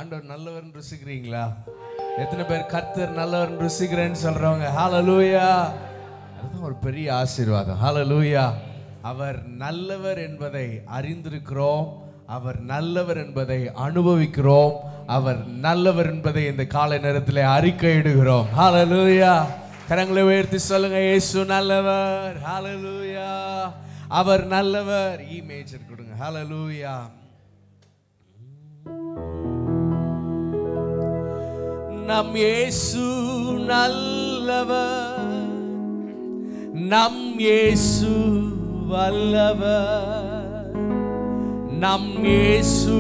ஆண்டவர் நல்லவர்னு ருசிக்கிறீங்களா எத்தனை பேர் கர்த்தர் நல்லவர்னு ருசிக்கிறேன்னு சொல்றவங்க ஹalleluya அதுதான் ஒரு பெரிய ஆசீர்வாதம் ஹalleluya அவர் நல்லவர் என்பதை அறிந்திருக்கிறோம் அவர் நல்லவர் என்பதை அனுபவிக்கிறோம் அவர் நல்லவர் என்பதை இந்த காலை நேரத்தில் அறிக்கையிடுகிறோம் ஹalleluya கரங்களை உயர்த்தி சொல்லுங்க இயேசு நல்லவர் ஹalleluya அவர் நல்லவர் இ மேஜர் கொடுங்க ஹalleluya நம் இயேசு நல்லவர் நம் இயேசு வல்லவர் நம் இயேசு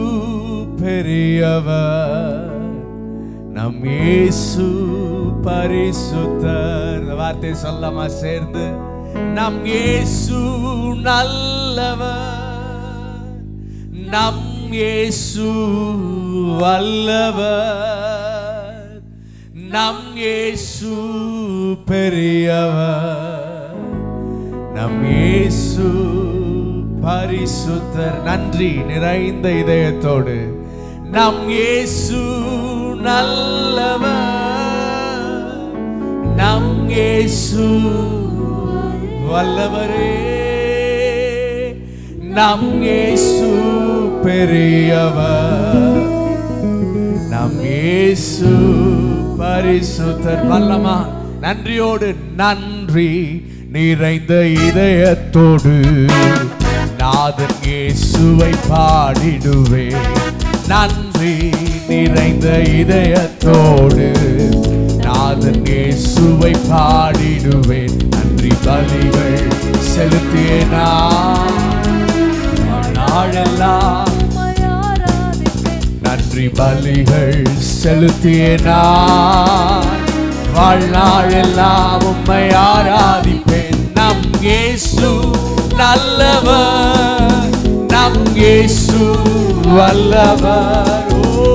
பெரியவர் நம் இயேசு பரிசுத்தர் இந்த வார்த்தை சொல்லாமா சேர்ந்து நம் இயேசு நல்லவர் நம் இயேசு வல்லவர் நம் இயேசு பெரியவர் நம் இயேசு பரிசுத்தர் நன்றி நிறைந்த இதயத்தோடு நம் இயேசு நல்லவர் நம் இயேசு வல்லவரே நம் இயேசு பெரியவர் நம் இயேசு பரிசுத்தர் வல்லமா நன்றியோடு நன்றி நிறைந்த இதயத்தோடு நாதன் இயேசுவை பாடிடுவே நன்றி நிறைந்த இதயத்தோடு நாதன் இயேசுவை பாடிடுவேன் நன்றி பலிகள் செலுத்தியேனா நாளெல்லாம் நன்றி பலிகள் செலுத்தியேனா வாழ்நாளெல்லாம் உம்மை ஆராதிப்பேன் நம் இயேசு நல்லவர் நம் இயேசு வல்லவர் ஓ,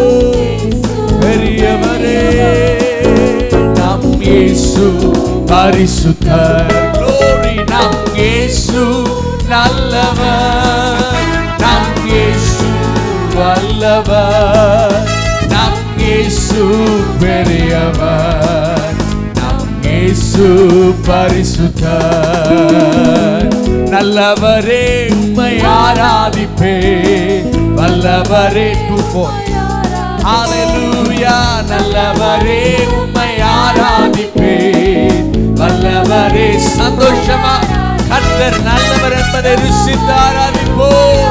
பெரியவரே நம் இயேசு பரிசுத்தர் glory நம் இயேசு நல்லவர் நம் இயேசு வல்லவர் நம் இயேசு பெரியவர் நம் இயேசு பரிசுத்தர் நல்லவரே உம்மை ஆராதிப்பே வல்லவரே டூ ஃபோர் ஹalleluya நல்லவரே உம்மை ஆராதிப்பே வல்லவரே சந்தோஷமா கர்த்தர் நல்லவர் என்பதை ருசித்து ஆராதிப்போம்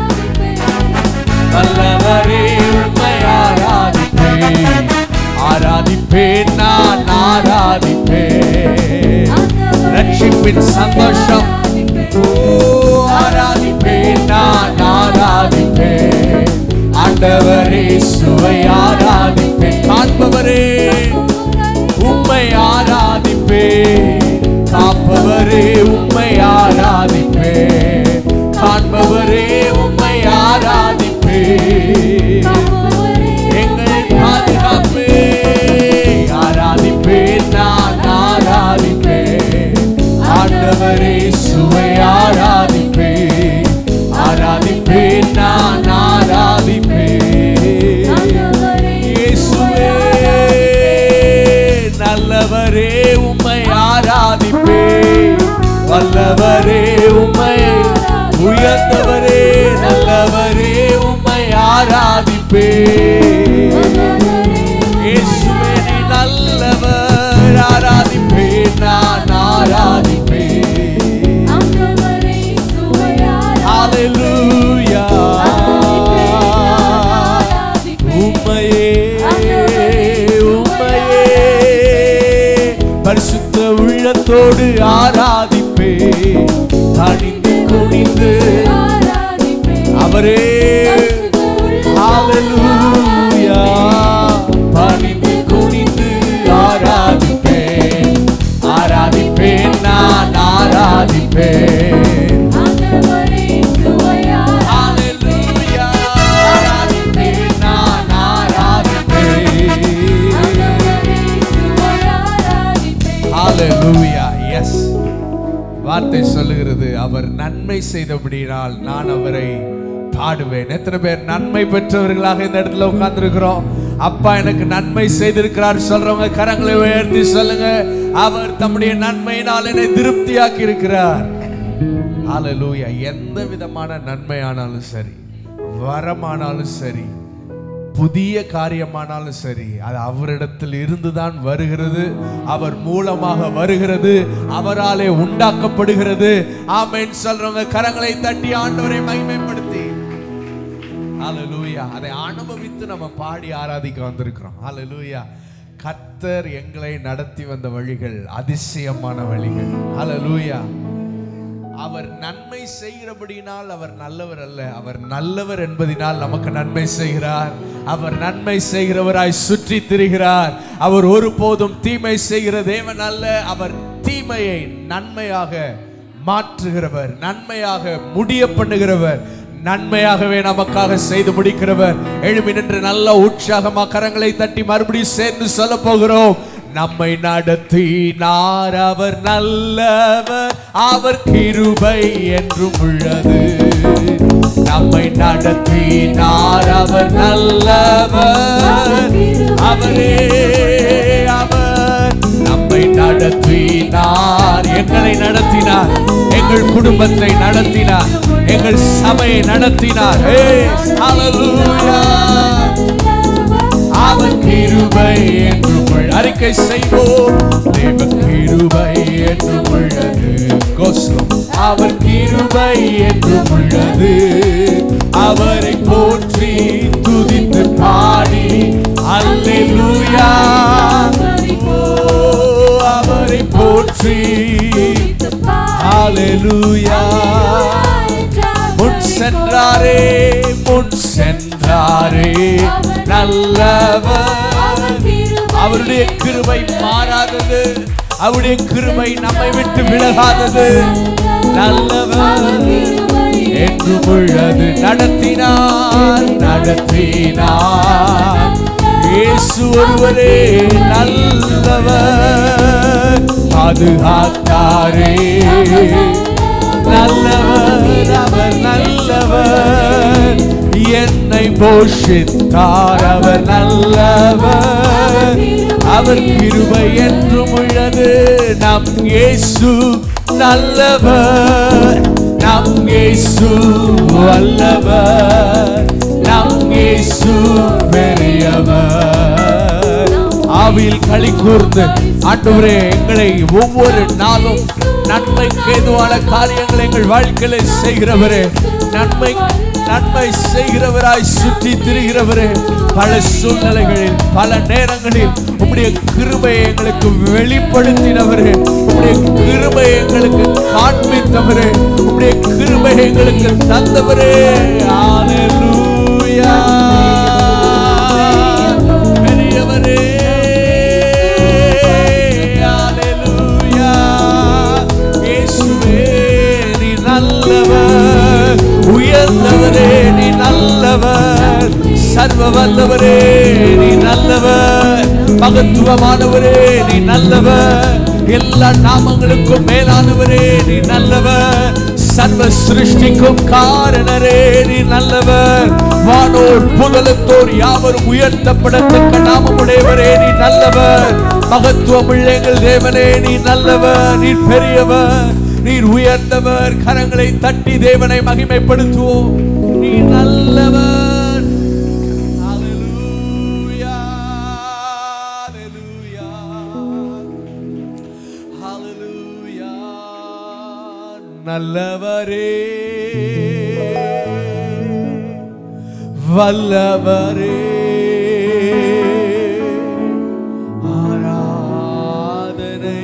வல்லவரே உம்மை ஆராதிப்பேன் ஆராதிப்பேன் நான் ஆராதிப்பேன் ரட்சிப்பின் சந்தோஷம் ஓ, ஆராதிப்பேன் நான் ஆராதிப்பேன் ஆண்டவரே சுவை ஆராதிப்பேன் காண்பவரே உம்மை ஆராதிப்பேன் காப்பவரே உம்மை ஆராதிப்பேன் காண்பவரே உம்மை ஆராதிப்பேன் எங்கள் பாதுகாப்பு ஆராதிப்பேன் நான் ஆராதிப்பேன் ஆண்டவரே சுவை ஆராதிப்பேன் ஆராதிப்பேன் நான் ஆராதிப்பேன் இயேசுவே நல்லவரே உம்மை ஆராதிப்பே வல்லவரே உம்மை உயர்ந்தவரே நல்லவரே உம்மை ஆராதிப்பே இயேசுவே நீ நல்லவர் ஆராதிப்பே நான் ஆராதிப்பே ஹalleluya உம்மையே உம்மையே பரிசுத்த உள்ளத்தோடு ஆராதிப்பே தணிந்து குனிந்து அவரே ஹalleluya பணிந்து குனிந்து ஆராதிப்பேன் ஆராதிப்பேன் நான் ஆராதிப்பேன் ஹalleluya ஆராதிப்பேன் நான் ஆராதிப்பேன் ஹalleluya எஸ் வார்த்தை சொல்லுகிறது அவர் நன்மை செய்தபடியினால் நான் அவரை பாடுவேன் எத்தனை பேர் நன்மை பெற்றவர்களாக இந்த இடத்துல உட்கார்ந்துருக்கிறோம் அப்பா எனக்கு நன்மை செய்திருக்கிறார் சொல்றவங்க கரங்களை உயர்த்தி சொல்லுங்க அவர் தம்முடைய நன்மையினால் என்னை திருப்தியாக்கி இருக்கிறார் ஹalleluya எந்த விதமான நன்மையானாலும் சரி வரமானாலும் சரி புதிய காரியமானாலும் சரி அது அவரிடத்தில் இருந்துதான் வருகிறது அவர் மூலமாக வருகிறது அவராலே உண்டாக்கப்படுகிறது ஆமென் சொல்றவங்க கரங்களை தட்டி ஆண்டவரை மகிமைப்படுத்தி ஹalleluya அதை அனுபவித்து நம்ம பாடி ஆராதிக்க வந்திருக்கிறோம் ஹalleluya கர்த்தர் எங்களை நடத்தி வந்த வழிகள் அதிசயமான வழிகள் ஹalleluya அவர் நன்மை செய்கிறபடினால் அவர் நல்லவர் அல்ல அவர் நல்லவர் என்பதினால் நமக்கு நன்மை செய்கிறார் அவர் நன்மை செய்கிறவராய் சுற்றி திரிகிறார் அவர் ஒருபோதும் தீமை செய்கிற தேவன் அல்ல அவர் தீமையை நன்மையாக மாற்றுகிறவர் நன்மையாக முடிய பண்ணுகிறவர் நன்மையாகவே நமக்காக செய்து முடிக்கிறவர் எழுமி நின்று நல்ல உற்சாகமா கரங்களை தட்டி மறுபடியும் சேர்ந்து சொல்ல போகிறோம் நம்மை நடத்தினார் அவர் நல்லவர் அவர் கிருபை என்றும் உள்ளது நம்மை நடத்தினார் அவர் நல்லவர் அவரே அவர் நம்மை நடத்தினார் எங்களை நடத்தினார் எங்கள் குடும்பத்தை நடத்தினார் எங்கள் சபையை நடத்தினார் Hey, hallelujah. அவர் கிருபை என்று உள் அறிக்கை செய்வோம் தேவ கிருபை என்று உள்ளது கோஸ்லம் அவர் கிருபை என்று உள்ளது அவரை போற்றி துதித்து பாடி அல்லேலூயா ஓ, அவரை போற்றி அல்லேலூயா முன் சென்றாரே முன் சென்றாரே நல்லவர் அவருடைய கிருபை மாறாதது அவருடைய கிருபை நம்மை விட்டு விலகாதது நல்லவர் என்று உள்ளது நடத்தினார் நடத்தினார் இயேசு ஒருவரே நல்லவர் பாதுகாத்தாரே நல்லவர் அவர் நல்லவர் என்னை போஷித்தார் அவர் நல்லவர் அவர் கிருபை என்றும் உள்ளது நம் இயேசு நல்லவர் நம் இயேசு வல்லவர் நம் இயேசு பெரியவர் ஆவியில் களி கூர்ந்து ஆண்டவரே எங்களை ஒவ்வொரு நாளும் நன்மைக்கு ஏதுவான காரியங்களை எங்கள் வாழ்க்கையில செய்கிறவரே நன்மை நன்மை செய்கிறவராய் சுற்றி திரிகிறவரே பல சூழ்நிலைகளில் பல நேரங்களில் உம்முடைய கிருபையை எங்களுக்கு வெளிப்படுத்தினவரே உம்முடைய கிருபையை எங்களுக்கு காண்பித்தவரே உம்முடைய கிருபையை எங்களுக்கு தந்தவரே ஹalleluya பெரியவரே ஹalleluya இயேசுவே நீ நல்லவர் உயர்ந்தவரே நீ நல்லவர் சர்வ வல்லவரே நீ நல்லவர் மகத்துவமானவரே நீ நல்லவர் எல்லா நாமங்களுக்கும் மேலானவரே நீ நல்லவர் சர்வ சிருஷ்டிக்கும் காரணரே நீ நல்லவர் வானோர் புகழத்தோர் யாவரும் உயர்த்தப்படத்தக்க நாமமுடையவரே நீ நல்லவர் மகத்துவமுள்ள எங்கள் தேவனே நீ நல்லவர் நீ பெரியவர் நீர் உயர்ந்தவர் கரங்களை தட்டி தேவனை மகிமைப்படுத்துவோம் நீ நல்லவர் Hallelujah, hallelujah, hallelujah. நல்லவரே வல்லவரே ஆராதனை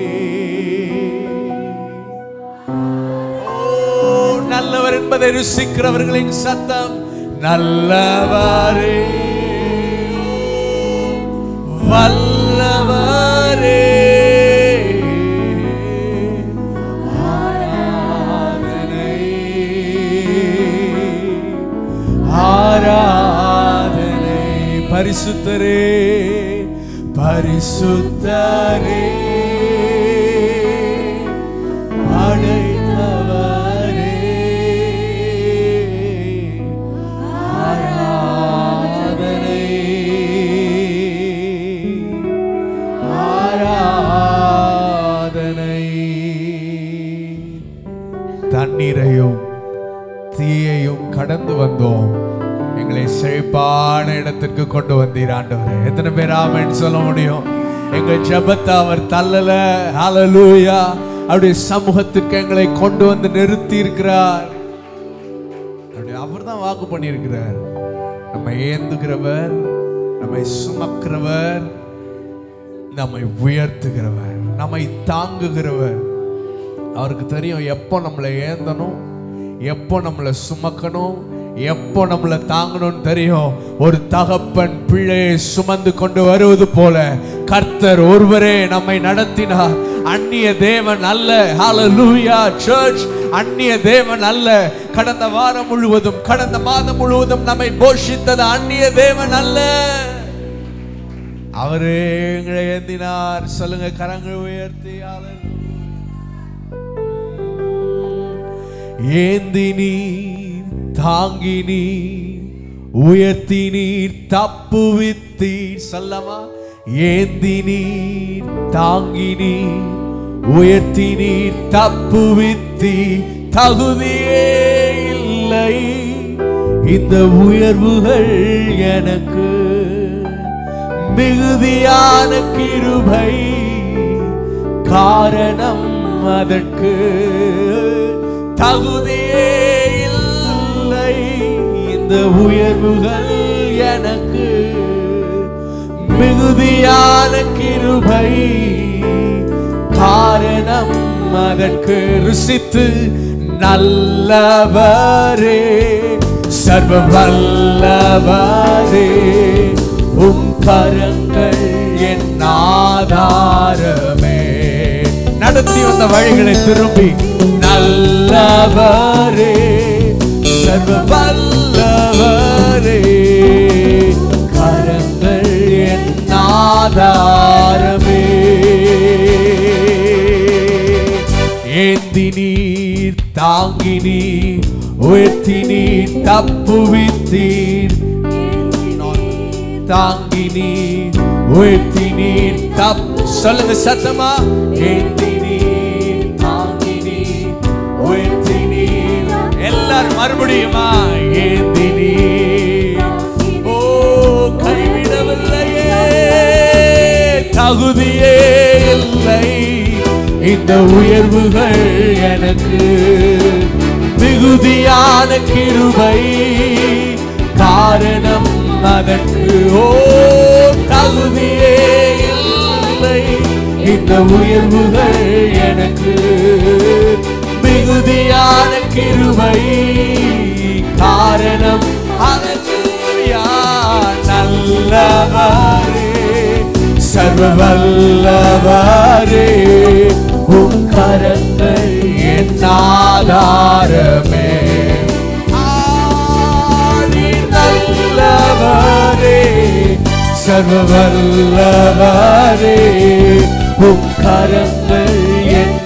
ஓ நல்லவர் என்பதை ருசிக்கிறவர்களின் சத்தம் நல்லவரே வல்லவரே ஆராதனை ஆராதனை பரிசுத்தரே பரிசுத்தரே அடைத்தவரே தண்ணீரையும் தீயையும் கடந்து வந்தோம் எங்களை செழிப்பான இடத்திற்கு கொண்டு வந்தீர் ஆண்டவரே எத்தனை பேர் ஆமென்னு சொல்ல முடியும் எங்கள் ஜெபத்தை அவர் தள்ளல ஹalleluya அவருடைய சமூகத்துக்கு எங்களை கொண்டு வந்து நிறுத்தி இருக்கிறார் அவர் தான் வாக்கு பண்ணியிருக்கிறார் நம்மை ஏந்துகிறவர் நம்மை சுமக்கிறவர் நம்மை உயர்த்துகிறவர் நம்மை தாங்குகிறவர் அவருக்கு தெரியும் எப்போ நம்மளை ஏந்தணும் எப்போ நம்மளை சுமக்கணும் எப்போ நம்மளை தாங்கணும்னு தெரியும் ஒரு தகப்பன் பிள்ளையை சுமந்து கொண்டு வருவது போல கர்த்தர் ஒருவரே நம்மை நடத்தினார் அந்நிய தேவன் அல்ல ஹalleluya church அந்நிய தேவன் அல்ல கடந்த வாரம் முழுவதும் கடந்த மாதம் முழுவதும் நம்மை போஷித்தது அந்நிய தேவன் அல்ல அவரே எங்களை ஏந்தினார் சொல்லுங்க கரங்கள் உயர்த்தி hallelujah. ஏந்தி நீர் தாங்கி நீர் உயர்த்தி நீர் தப்புவித்தீர் சொல்லமா ஏந்தி நீர் தாங்கி நீர் உயர்த்தி நீர் தப்புவித்தி தகுதியே இல்லை இந்த உயர்வுகள் எனக்கு மிகுதியான கிருபை காரணம் அதற்கு தகுதியே இல்லை இந்த உயர்வுகள் எனக்கு மிகுதியான கிருபை காரணம் அதற்கு ருசித்து நல்லவரே சர்வ வல்லவரே உம் கரங்கள் என் ஆதாரமே நடத்தி வந்த வழிகளை திரும்பி நல்லவரே சர்வ வல்லவரே கரங்கள் என் ஆதாரமே ஏந்தி நீர் தாங்கி நீர் உயர்த்தி நீர் தப்புவித்தீர் தாங்கி நீர் உயர்த்தி நீர் தப் சொல்லுங்க சத்தமா ஏந்தி நீர் தாங்கி நீர் உயர்த்தி நீர் எல்லாரும் மறுபடியுமா ஏந்தி நீர் ஓ கைவிடவில்லையே தகுதியே இல்லை இந்த உயர்வுகள் எனக்கு மிகுதியான கிருபை காரணம் அதற்கு ஓ தகுதியே இல்லை இந்த உயர்வுகள் எனக்கு மிகுதியான கிருபை காரணம் அதற்கு நல்லவரே சர்வ வல்லவரே உம் கரங்கள் என் ஆதாரமே ஆதி நல்லவரே சர்வ வல்லவரே உம் கரங்கள் என்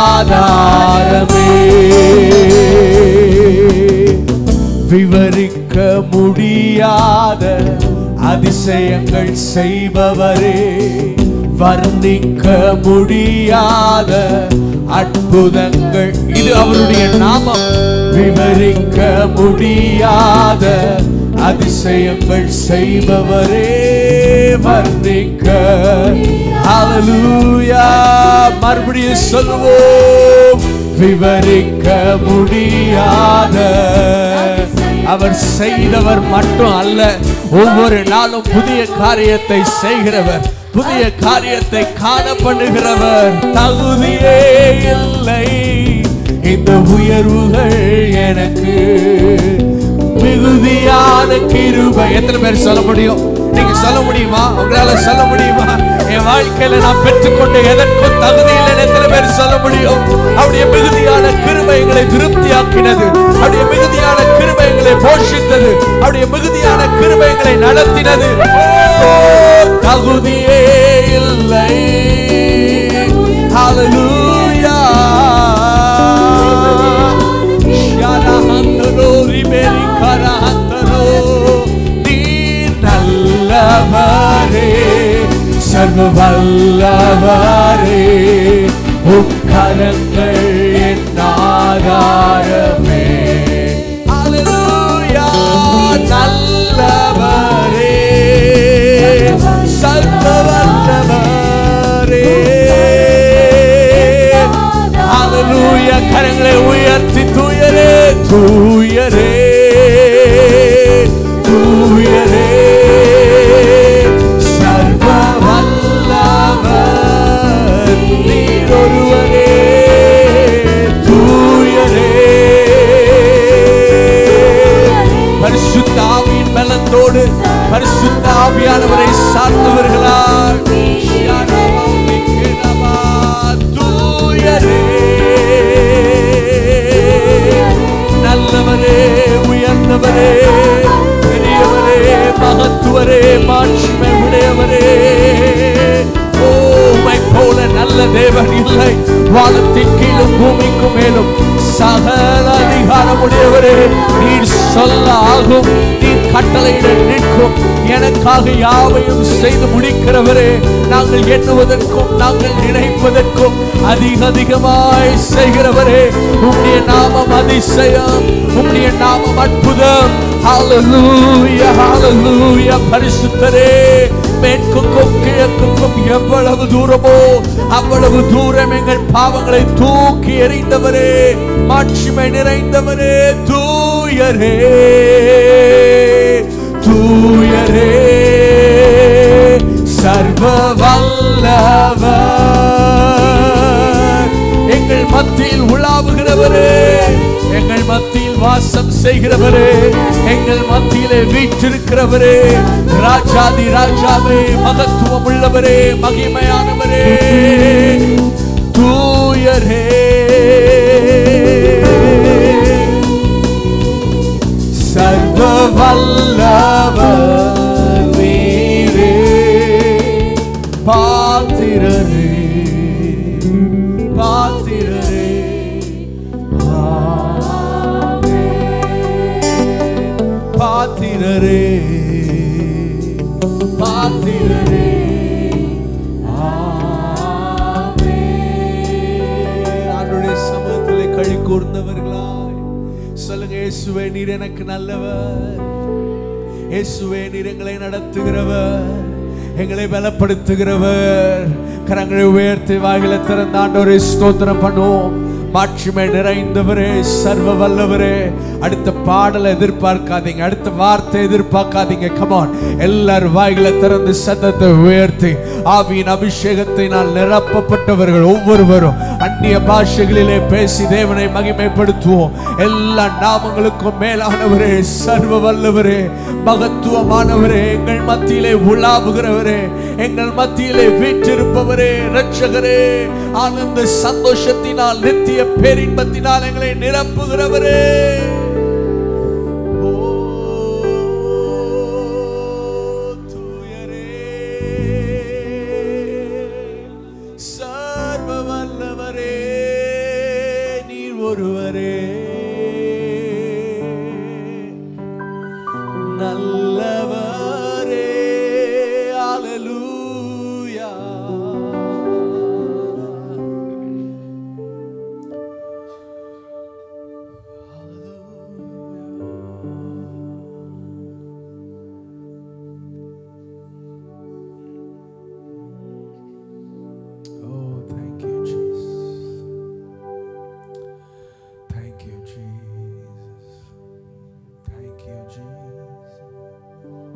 ஆதாரமே விவரிக்க முடியாத அதிசயங்கள் செய்பவரே வர்ணிக்க முடியாத அற்புதங்கள் இது அவருடைய நாமம் விவரிக்க முடியாத அதிசயங்கள் செய்பவரே வர்ணிக்க ஹalleluya மறுபடியும் சொல்லுவோம் விவரிக்க முடியாத அவர் செய்தவர் மட்டும் அல்ல ஒவ்வொரு நாளும் புதிய காரியத்தை செய்கிறவர் புதிய காரியத்தை காண பண்ணுகிறவர் தகுதியே இல்லை இந்த உயர்வுகள் எனக்கு மிகுதியான கிருபை எத்தனை பேர் சொல்ல முடியும் நீங்க சொல்ல முடியுமா உங்களால சொல்ல முடியுமா என் வாழ்க்கையில நான் பெற்றுக்கொண்ட எதற்கும் தகுதி இல்லைன்னு எத்தனை பேர் சொல்ல முடியும் அவருடைய மிகுதியான கிருபை எங்களை திருப்தியாக்கினது அவருடைய மிகுதியான கிருபை எங்களை போஷித்தது அவருடைய மிகுதியான கிருபை எங்களை நடத்தினது ஓ, தகுதியே இல்லை Hallelujah. ஷரஹந்தரோ ரிபேரி கரஹந்தரோ நீர் நல்லவரே சர்வ வல்லவரே உம் கரங்கள் என் ஆதாரமே Hallelujah. நல்லவரே சர்வவல்லவரே Hallelujah. கரங்களை உயர்த்தி தூயரே தூயரே தூயரே சர்வ வல்லவர் நீர் ஒருவரே தூயரே பரிசுத்த ஆவியின் பலத்தோடு பரிசுத்த ஆவியானவரை சார்ந்தவர்களால் தூயரே நல்லவரே உயர்ந்தவரே பெரியவரே மகத்துவரே மாட்சிமை உடையவரே ஓ உம்மை போல நல்ல தேவன் இல்லை வானத்தின் கீழும் பூமிக்கும் மேலும் சகல அதிகாரம் உடையவரே நீர் சொல்ல ஆகும் நீர் கட்டளையிட நிற்கும் எனக்காக யாவையும் செய்து முடிக்கிறவரே நாங்கள் எண்ணுவதற்கும் நாங்கள் நினைப்பதற்கும் அதிக அதிகமாய் செய்கிறவரே உம்முடைய நாமம் அதிசயம் உம்முடைய நாமம் அற்புதம் ஹalleluya ஹalleluya பரிசுத்தரே மேற்குக்கும் கிழக்குக்கும் எவ்வளவு தூரமோ அவ்வளவு தூரம் எங்கள் பாவங்களை தூக்கி எறிந்தவரே மாட்சிமை நிறைந்தவரே தூயரே தூயரே சர்வ வல்லவர் எங்கள் மத்தியில் உலாவுகிறவரே எங்கள் மத்தியில் வாசம் செய்கிறவரே எங்கள் மத்தியிலே வீற்றிருக்கிறவரே ராஜாதி ராஜாவே மகத்துவம் உள்ளவரே மகிமையானவரே தூயரே சர்வ வல்லவர் நீரே பாத்திரரே பாத்திரரே பாத்திரரே பாத்திரரே ஆண்டுடைய சமூகத்திலே கழி கூர்ந்தவர்களாய் சொல்லுங்க இயேசுவே நீர் எனக்கு நல்லவர் இயேசுவே நீர் எங்களை நடத்துகிறவர் எங்களை பலப்படுத்துகிறவர் கரங்களை உயர்த்தி வாயில திறந்த ஆண்டவரை ஸ்தோத்திரம் பண்ணுவோம் மாட்சிமை நிறைந்தவரே சர்வ வல்லவரே அடுத்த பாடலை எதிர்பார்க்காதீங்க அடுத்த வார்த்தை எதிர்பார்க்காதீங்க கமான் எல்லாரும் வாய்களை திறந்து சத்தத்தை உயர்த்தி ஆவியின் அபிஷேகத்தை நான் நிரப்பப்பட்டவர்கள் ஒவ்வொருவரும் அந்நிய பாஷைகளிலே பேசி தேவனை மகிமைப்படுத்துவோம் எல்லா நாமங்களுக்கும் மேலானவரே சர்வ வல்லவரே மகத்துவமானவரே எங்கள் மத்தியிலே உலாவுகிறவரே எங்கள் மத்தியிலே வீற்றிருப்பவரே இரட்சகரே ஆனந்த சந்தோஷத்தினால் நித்திய பேரின்பத்தினால் எங்களை நிரப்புகிறவரே ஓ, தூயரே, சர்வ வல்லவரே நீர் ஒருவரே நல்லவரே அல்லேலூயா Oh, thank you, Jesus. Thank you, Jesus. Thank you, Jesus.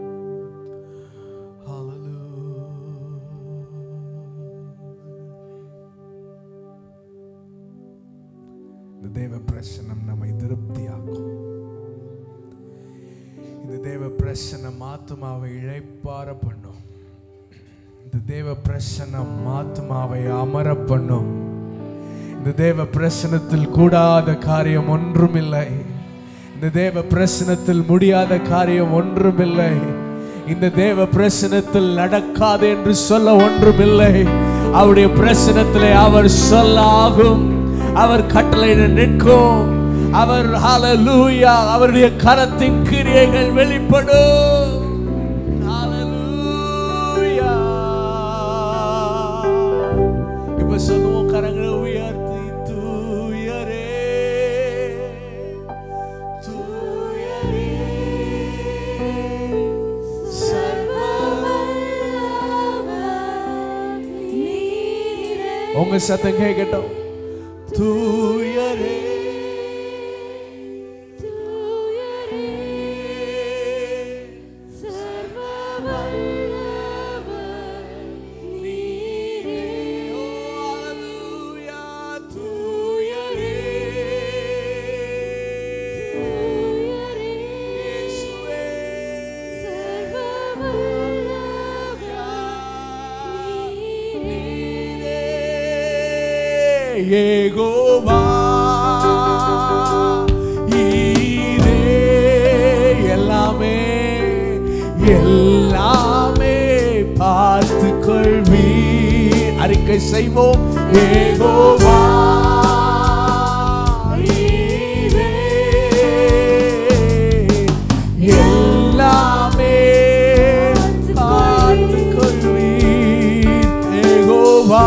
Hallelujah. இந்த தேவ பிரசனம் நம்மை திருப்தியாக்கும் இந்த தேவ பிரசனம் ஆத்மாவை இழைப்பார பண்ணும் இந்த தேவ பிரசனம் ஆத்மாவை அமர பண்ணும் இந்த தேவ பிரசனத்தில் கூடாத காரியம் ஒன்றுமில்லை இந்த தேவ பிரசனத்தில் முடியாத காரியம் ஒன்றுமில்லை இந்த தேவ பிரசனத்தில் நடக்காது என்று சொல்ல ஒன்றுமில்லை அவருடைய பிரசனத்திலே அவர் சொல்ல ஆகும் அவர் கட்டளையிட நிற்கும் அவர் ஹalleluya அவருடைய கரத்தின் கிரியைகள் வெளிப்படும் ஹalleluya இப்ப சொல்லுவோம் கரங்களை உயர்த்தி உங்க சத்தம் கேட்கட்டும் தூயரே ஏகோவா ஈரே எல்லாமே எல்லாமே பார்த்து கொள்வி அறிக்கை செய்வோம் ஏகோவா ஈரே எல்லாமே பார்த்து கொள்வீர் ஏகோவா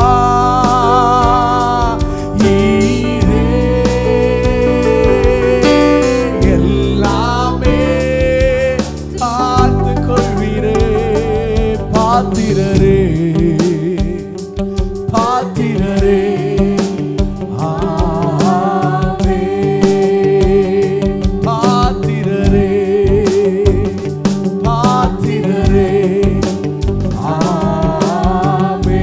ஈரே எல்லாமே பார்த்து கொள்வீரே பாத்திரரே பாத்திரரே ஆமே பாத்திரரே பாத்திரரே ஆமே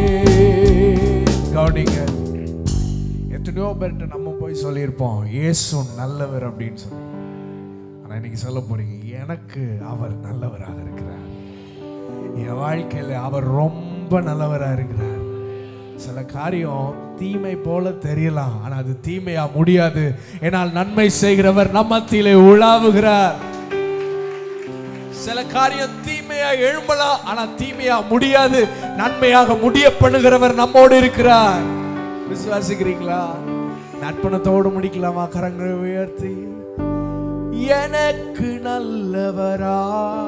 கவனிங்க எத்தனையோ பேர்கிட்ட நம்ம போய் சொல்லியிருப்போம் இயேசு நல்லவர் அப்படின்னு சொல்லி ஆனா இன்னைக்கு சொல்ல போறீங்க எனக்கு அவர் நல்லவராக இருக்கிறார் என் வாழ்க்கையில அவர் ரொம்ப நல்லவரா இருக்கிறார் சில காரியம் தீமை போல தெரியலாம் ஆனா அது தீமையா முடியாது ஏனால் நன்மை செய்கிறவர் நம் மத்தியிலே உலாவுகிறார் சில காரியம் தீமையா எழும்பலாம் ஆனா தீமையா முடியாது நன்மையாக முடிய பண்ணுகிறவர் நம்மோடு இருக்கிறார் விசுவாசிக்கிறீங்களா நட்பணத்தோடு முடிக்கலாமா கரங்களை உயர்த்தி எனக்கு நல்லவரா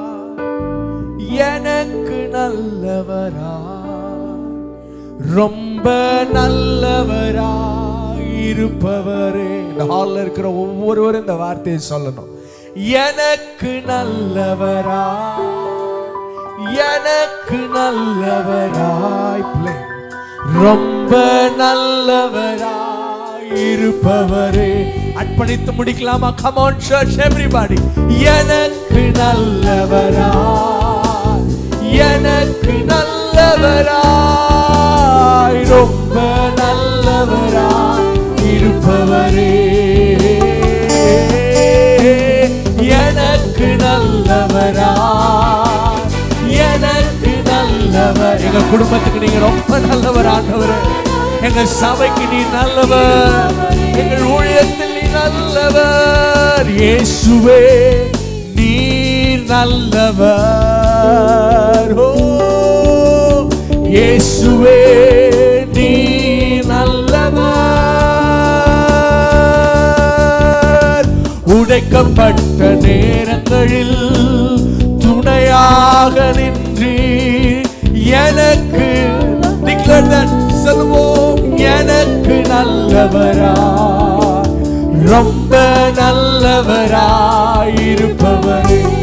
எனக்கு நல்லவரா ரொம்ப நல்லவரா இருப்பவரே இந்த ஹால்ல இருக்கிற ஒவ்வொருவரும் இந்த வார்த்தையை சொல்லணும் எனக்கு நல்லவரா எனக்கு நல்லவராய் பிள்ளை ரொம்ப நல்லவராய் இருப்பவரே அர்ப்பணித்து முடிக்கலாமா கமான் சர்ச் எவ்ரிபாடி எனக்கு நல்லவரா எனக்கு நல்லவராய் ரொம்ப நல்லவராய் இருப்பவரே எனக்கு நல்லவரா எனக்கு நல்லவர் எங்க குடும்பத்துக்கு நீங்க ரொம்ப நல்லவர் ஆண்டவர் எங்க சபைக்கு நீ நல்லவர் எங்கள் ஊழியத்தில் நீ நல்லவர் இயேசுவே நீர் நல்லவர் ஓ இயேசுவே நீ நல்லவர் உடைக்கப்பட்ட நேரங்களில் துணையாக நின்று எனக்கு declare that சொல்லுவோம் எனக்கு நல்லவரா ரொம்ப நல்லவராய் இருப்பவரே